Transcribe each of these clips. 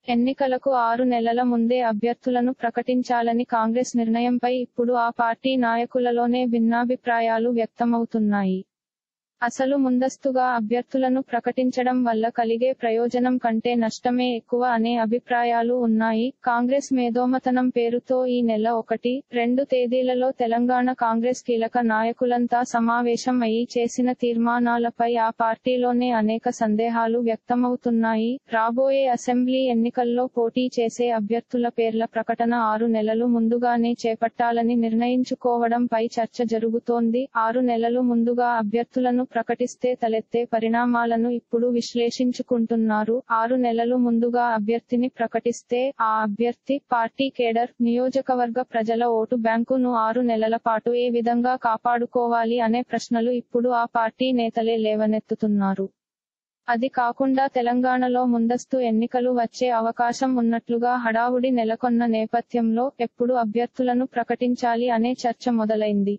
ఎన్నికలకు ఆరు నెలల ముందే అభ్యర్థులను ప్రకటించాలని కాంగ్రెస్ నిర్ణయంపై ఇప్పుడు ఆ పార్టీ నాయకులలోనే భిన్నాభిప్రాయాలు వ్యక్తమవుతున్నాయి అసలు ముందస్తుగా అభ్యర్థులను ప్రకటించడం వల్ల కలిగే ప్రయోజనం కంటే నష్టమే ఎక్కువ అనే అభిప్రాయాలు ఉన్నాయి కాంగ్రెస్ మేధోమతనం పేరుతో ఈ నెల ఒకటి రెండు తేదీలలో తెలంగాణ కాంగ్రెస్ కీలక నాయకులంతా సమావేశం అయి చేసిన తీర్మానాలపై ఆ పార్టీలోనే అనేక సందేహాలు వ్యక్తమవుతున్నాయి రాబోయే అసెంబ్లీ ఎన్నికల్లో పోటీ చేసే అభ్యర్థుల పేర్ల ప్రకటన ఆరు నెలలు ముందుగానే చేపట్టాలని నిర్ణయించుకోవడంపై చర్చ జరుగుతోంది ఆరు నెలలు ముందుగా అభ్యర్థులను ప్రకటిస్తే తలెత్తే పరిణామాలను ఇప్పుడు విశ్లేషించుకుంటున్నారు ఆరు నెలలు ముందుగా అభ్యర్థిని ప్రకటిస్తే ఆ అభ్యర్థి పార్టీ కేడర్ నియోజకవర్గ ప్రజల ఓటు బ్యాంకును ఆరు నెలల పాటు ఏ విధంగా కాపాడుకోవాలి అనే ప్రశ్నలు ఇప్పుడు ఆ పార్టీ నేతలే లేవనెత్తుతున్నారు అది కాకుండా తెలంగాణలో ముందస్తు ఎన్నికలు వచ్చే అవకాశం ఉన్నట్లుగా హడావుడి నెలకొన్న నేపథ్యంలో ఎప్పుడు అభ్యర్థులను ప్రకటించాలి అనే చర్చ మొదలైంది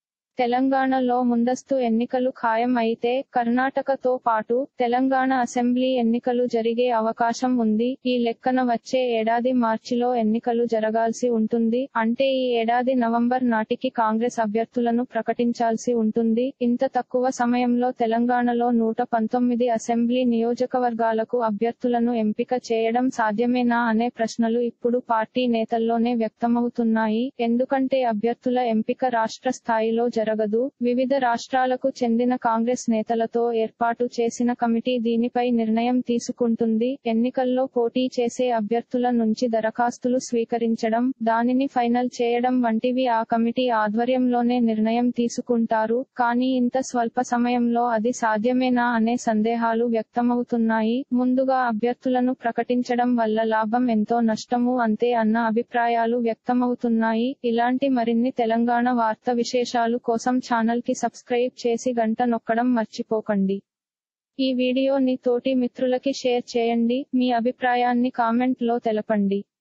తెలంగాణలో ముందస్తు ఎన్నికలు ఖాయం అయితే కర్ణాటకతో పాటు తెలంగాణ అసెంబ్లీ ఎన్నికలు జరిగే అవకాశం ఉంది ఈ లెక్కన వచ్చే ఏడాది మార్చిలో ఎన్నికలు జరగాల్సి ఉంటుంది అంటే ఈ ఏడాది నవంబర్ నాటికి కాంగ్రెస్ అభ్యర్థులను ప్రకటించాల్సి ఉంటుంది ఇంత తక్కువ సమయంలో తెలంగాణలో నూట పంతొమ్మిది అసెంబ్లీ నియోజకవర్గాలకు అభ్యర్థులను ఎంపిక చేయడం సాధ్యమేనా అనే ప్రశ్నలు ఇప్పుడు పార్టీ నేతల్లోనే వ్యక్తమవుతున్నాయి ఎందుకంటే అభ్యర్థుల ఎంపిక రాష్ట్ర స్థాయిలో జరగదు వివిధ రాష్ట్రాలకు చెందిన కాంగ్రెస్ నేతలతో ఏర్పాటు చేసిన కమిటీ దీనిపై నిర్ణయం తీసుకుంటుంది ఎన్నికల్లో పోటీ చేసే అభ్యర్థుల నుంచి దరఖాస్తులు స్వీకరించడం దానిని ఫైనల్ చేయడం వంటివి ఆ కమిటీ ఆధ్వర్యంలోనే నిర్ణయం తీసుకుంటారు కానీ ఇంత స్వల్ప సమయంలో అది సాధ్యమేనా అనే సందేహాలు వ్యక్తమవుతున్నాయి ముందుగా అభ్యర్థులను ప్రకటించడం వల్ల లాభం ఎంతో నష్టము అంతే అన్న అభిప్రాయాలు వ్యక్తమవుతున్నాయి ఇలాంటి మరిన్ని తెలంగాణ వార్త విశేషాలు కోసం ఛానల్ కి సబ్స్క్రైబ్ చేసి గంట నొక్కడం మర్చిపోకండి ఈ వీడియోని తోటి మిత్రులకి షేర్ చేయండి మీ అభిప్రాయాన్ని కామెంట్ లో తెలపండి